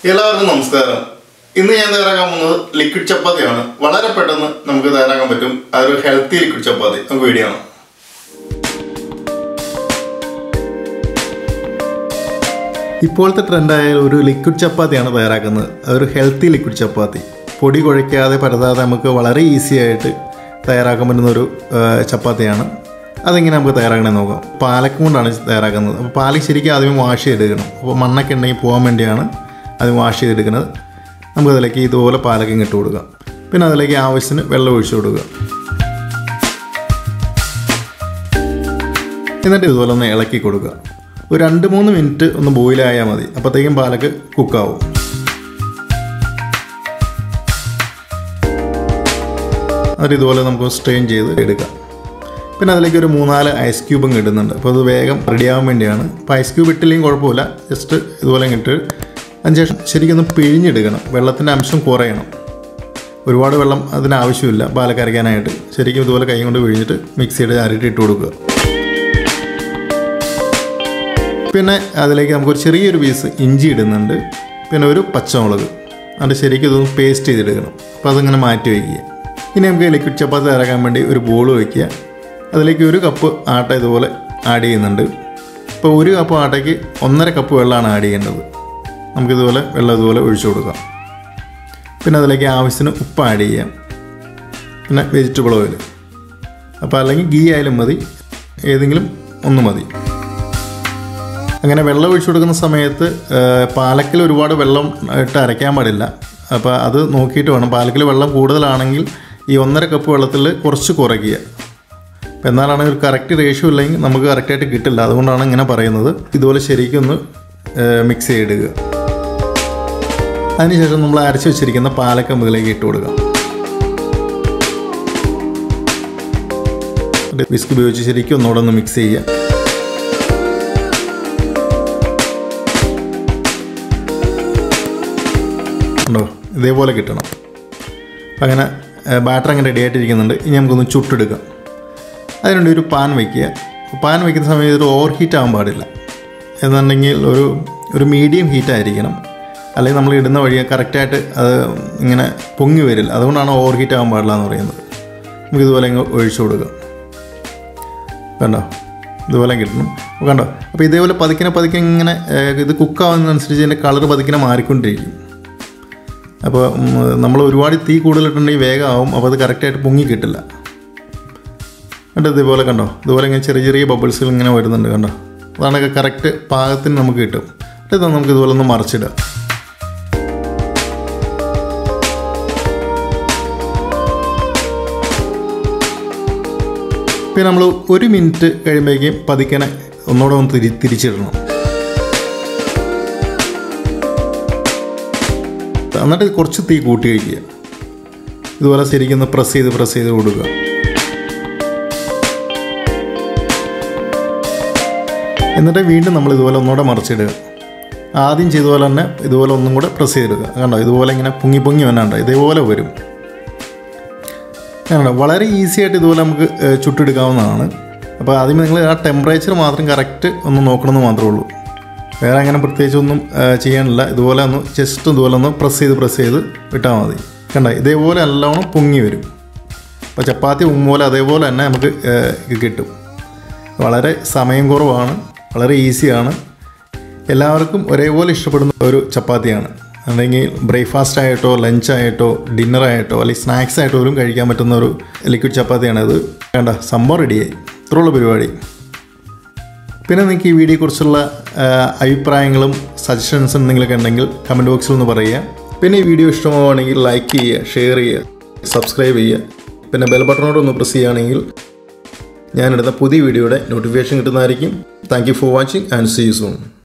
എല്ലാവർക്കും നമസ്കാരം ഇന്ന് ഞാൻ തയ്യാറാക്കാൻ പോകുന്നത് ലിക്വിഡ് ചപ്പാത്തിയാണ് വളരെ പെട്ടെന്ന് നമുക്ക് തയ്യാറാക്കാൻ പറ്റും അതൊരു ഹെൽത്തി ലിക്വിഡ് ചപ്പാത്തി നമുക്ക് വീഡിയോ ആണ് ഇപ്പോഴത്തെ ട്രെൻഡായ ഒരു ലിക്വിഡ് ചപ്പാത്തിയാണ് തയ്യാറാക്കുന്നത് അതൊരു ഹെൽത്തി ലിക്വിഡ് ചപ്പാത്തി പൊടി കുഴയ്ക്കാതെ പരതാതെ നമുക്ക് വളരെ ഈസി ആയിട്ട് തയ്യാറാക്കാൻ പറ്റുന്ന ഒരു ആ, ചപ്പാത്തിയാണ് അതെങ്ങനെ നമുക്ക് തയ്യാറാക്കണമെന്ന് നോക്കാം പാലക്കം കൊണ്ടാണ് തയ്യാറാക്കുന്നത് അപ്പോൾ പാലക്ക് ശരിക്കും ആദ്യം വാഷ് ചെയ്തെടുക്കണം അപ്പോൾ മണ്ണൊക്കെ ഉണ്ടെങ്കിൽ പോകാൻ വേണ്ടിയാണ് അത് വാഷ് ചെയ്തെടുക്കുന്നത് നമുക്ക് അതിലേക്ക് ഇതുപോലെ പാലക്കം ഇട്ട് കൊടുക്കാം പിന്നെ അതിലേക്ക് ആവശ്യത്തിന് വെള്ളം ഒഴിച്ചു കൊടുക്കുക എന്നിട്ട് ഇതുപോലെ ഒന്ന് ഇളക്കി കൊടുക്കുക ഒരു രണ്ട് മൂന്ന് മിനിറ്റ് ഒന്ന് ബോയിലായാൽ മതി അപ്പോഴത്തേക്കും പാലക്ക് കുക്കാവും എന്നിട്ട് ഇതുപോലെ നമുക്ക് സ്ട്രെയിൻ ചെയ്ത് എടുക്കാം പിന്നെ അതിലേക്ക് ഒരു മൂന്നാല് ഐസ് ക്യൂബും ഇടുന്നുണ്ട് അപ്പോൾ അത് വേഗം റെഡിയാവാൻ വേണ്ടിയാണ് അപ്പോൾ ഐസ് ക്യൂബ് ഇട്ടില്ലെങ്കിൽ കുഴപ്പമില്ല ജസ്റ്റ് ഇതുപോലെ ഇട്ട് അതിനുശേഷം ശരിക്കും ഒന്ന് പിഴിഞ്ഞെടുക്കണം വെള്ളത്തിൻ്റെ അംശം കുറയണം ഒരുപാട് വെള്ളം അതിന് ആവശ്യമില്ല പാലക്ക് അരയ്ക്കാനായിട്ട് ശരിക്കും ഇതുപോലെ കൈ കൊണ്ട് പിഴിഞ്ഞിട്ട് മിക്സിയുടെ അരട്ടി ഇട്ട് കൊടുക്കുക പിന്നെ അതിലേക്ക് നമുക്കൊരു ചെറിയൊരു പീസ് ഇഞ്ചി ഇടുന്നുണ്ട് പിന്നെ ഒരു പച്ചമുളക് അത് ശരിക്കും ഇതൊന്ന് പേസ്റ്റ് ചെയ്തെടുക്കണം അപ്പോൾ അതിങ്ങനെ മാറ്റി വയ്ക്കുക ഇനി നമുക്ക് ലിക്വിഡ് ചപ്പാത്തി തയ്യാറാക്കാൻ വേണ്ടി ഒരു ബോൾ വയ്ക്കുക അതിലേക്ക് ഒരു കപ്പ് ആട്ട ഇതുപോലെ ആഡ് ചെയ്യുന്നുണ്ട് ഇപ്പോൾ ഒരു കപ്പ് ആട്ടയ്ക്ക് ഒന്നര കപ്പ് വെള്ളമാണ് ആഡ് ചെയ്യേണ്ടത് നമുക്കിതുപോലെ വെള്ളം ഇതുപോലെ ഒഴിച്ചു കൊടുക്കാം പിന്നെ അതിലേക്ക് ആവശ്യത്തിന് ഉപ്പ് ആഡ് ചെയ്യാം പിന്നെ വെജിറ്റബിൾ ഓയിൽ അപ്പോൾ അല്ലെങ്കിൽ ഗീ ആയാലും മതി ഏതെങ്കിലും ഒന്ന് മതി അങ്ങനെ വെള്ളം ഒഴിച്ചു കൊടുക്കുന്ന സമയത്ത് പാലക്കിൽ ഒരുപാട് വെള്ളം ഇട്ട് അരയ്ക്കാൻ പാടില്ല അപ്പോൾ അത് നോക്കിയിട്ട് വേണം പാലക്കിൽ വെള്ളം കൂടുതലാണെങ്കിൽ ഈ ഒന്നര കപ്പ് വെള്ളത്തിൽ കുറച്ച് കുറയ്ക്കുക അപ്പോൾ എന്നാലാണ് ഒരു കറക്റ്റ് റേഷ്യോ ഇല്ലെങ്കിൽ നമുക്ക് കറക്റ്റായിട്ട് കിട്ടില്ല അതുകൊണ്ടാണ് ഇങ്ങനെ പറയുന്നത് ഇതുപോലെ ശരിക്കും ഒന്ന് മിക്സ് ചെയ്തിടുക അതിനുശേഷം നമ്മൾ അരച്ച് വെച്ചിരിക്കുന്ന പാലക്ക മുകളിലേക്ക് ഇട്ട് കൊടുക്കാം വിസ്ക് ഉപയോഗിച്ച് ശരിക്കും ഒന്നുകൂടെ ഒന്ന് മിക്സ് ചെയ്യുക ഉണ്ടോ ഇതേപോലെ കിട്ടണം അപ്പം അങ്ങനെ ബാറ്റർ അങ്ങനെ റെഡി ആയിട്ടിരിക്കുന്നുണ്ട് ഇനി നമുക്കൊന്ന് ചുട്ടെടുക്കാം അതിനുവേണ്ടി ഒരു പാൻ വയ്ക്കുക പാൻ വയ്ക്കുന്ന സമയത്ത് ഒരു ഓവർ ഹീറ്റ് ആകാൻ പാടില്ല എന്നുണ്ടെങ്കിൽ ഒരു ഒരു മീഡിയം ഹീറ്റ് ആയിരിക്കണം അല്ലെങ്കിൽ നമ്മൾ ഇടുന്ന വഴി കറക്റ്റായിട്ട് അത് ഇങ്ങനെ പൊങ്ങി വരില്ല അതുകൊണ്ടാണ് ഓവർ ഹീറ്റ് ആകാൻ പാടില്ല എന്ന് പറയുന്നത് നമുക്ക് ഇതുപോലെ ഇങ്ങ് ഒഴിച്ചു കൊടുക്കാം കണ്ടോ ഇതുപോലെ കിട്ടണം അപ്പോൾ കണ്ടോ അപ്പോൾ ഇതേപോലെ പതുക്കിനെ പതുക്കെ ഇങ്ങനെ ഏഹ്, ഇത് കുക്കാവുന്നതനുസരിച്ച് ഇതിൻ്റെ കളർ പതുക്കിനെ മാറിക്കൊണ്ടിരിക്കും അപ്പോൾ നമ്മൾ ഒരുപാട് തീ കൂടുതലിട്ടുണ്ടെങ്കിൽ വേഗമാവും അപ്പോൾ അത് കറക്റ്റായിട്ട് പൊങ്ങി കിട്ടില്ല എന്നിട്ട് ഇതുപോലെ കണ്ടോ ഇതുപോലെ ഇങ്ങനെ ചെറിയ ചെറിയ ബബിൾസുകൾ ഇങ്ങനെ വരുന്നുണ്ട് കണ്ടോ അതാണ് കറക്റ്റ് പാകത്തിന് നമുക്ക് കിട്ടും എന്നിട്ട് ഇത് നമുക്ക് ഇതുപോലെ ഒന്ന് മറിച്ചിടാം പിന്നെ നമ്മൾ ഒരു മിനിറ്റ് കഴിയുമ്പോഴേക്കും പതുക്കനെ ഒന്നുകൂടെ ഒന്ന് തിരി തിരിച്ചിടണം എന്നിട്ട് കുറച്ച് തീ കൂട്ടി വയ്ക്കുക ഇതുപോലെ ശരിക്കും ഒന്ന് പ്രസ് ചെയ്ത് പ്രസ് ചെയ്ത് കൊടുക്കുക എന്നിട്ട് വീണ്ടും നമ്മൾ ഇതുപോലെ ഒന്നുകൂടെ മറിച്ചിടുക ആദ്യം ചെയ്ത പോലെ തന്നെ ഇതുപോലെ ഒന്നും കൂടെ പ്രസ് ചെയ്തിടുക കണ്ടോ ഇതുപോലെ ഇങ്ങനെ പൊങ്ങി പൊങ്ങി വന്നാണ്ടോ ഇതേപോലെ വരും കണ്ടോ വളരെ ഈസി ആയിട്ട് ഇതുപോലെ നമുക്ക് ഏഹ്, ചുട്ടെടുക്കാവുന്നതാണ് അപ്പോൾ ആദ്യം നിങ്ങൾ ആ ടെമ്പറേച്ചർ മാത്രം കറക്റ്റ് ഒന്ന് നോക്കണമെന്ന് മാത്രമേ ഉള്ളൂ വേറെ അങ്ങനെ പ്രത്യേകിച്ച് ഒന്നും ഏഹ്, ചെയ്യാനില്ല ഇതുപോലെ ഒന്ന് ജസ്റ്റ് ഇതുപോലെ ഒന്ന് പ്രസ് ചെയ്ത് പ്രസ് ചെയ്ത് വിട്ടാൽ മതി കണ്ട ഇതേപോലെ നല്ലോണം പൊങ്ങി വരും അപ്പോൾ ചപ്പാത്തി പൊങ്ങുപോലെ അതേപോലെ തന്നെ നമുക്ക് ഏഹ്, ഇത് കിട്ടും വളരെ സമയം കുറവാണ് വളരെ ഈസിയാണ് എല്ലാവർക്കും ഒരേപോലെ ഇഷ്ടപ്പെടുന്ന ഒരു ചപ്പാത്തിയാണ് അല്ലെങ്കിൽ ബ്രേക്ക്ഫാസ്റ്റ് ആയിട്ടോ ലഞ്ച് ആയിട്ടോ ഡിന്നർ ആയിട്ടോ അല്ലെങ്കിൽ സ്നാക്സ് ആയിട്ടോ പോലും കഴിക്കാൻ പറ്റുന്ന ഒരു ലിക്വിഡ് ചപ്പാത്തിയാണ് ഇത് വേണ്ട സംഭവം റെഡിയായി ഇത്രയുള്ള പരിപാടി പിന്നെ നിങ്ങൾക്ക് ഈ വീഡിയോയെക്കുറിച്ചുള്ള ആ, അഭിപ്രായങ്ങളും സജഷൻസും എന്തെങ്കിലുമൊക്കെ ഉണ്ടെങ്കിൽ കമൻറ്റ് ബോക്സിൽ ഒന്ന് പറയുക പിന്നെ ഈ വീഡിയോ ഇഷ്ടമാവുകയാണെങ്കിൽ ലൈക്ക് ചെയ്യുക ഷെയർ ചെയ്യുക സബ്സ്ക്രൈബ് ചെയ്യുക പിന്നെ ബെൽ ബട്ടണോട് ഒന്ന് പ്രസ് ചെയ്യുകയാണെങ്കിൽ ഞാനെടുത്ത പുതിയ വീഡിയോയുടെ നോട്ടിഫിക്കേഷൻ കിട്ടുന്നതായിരിക്കും thank you for watching and see you soon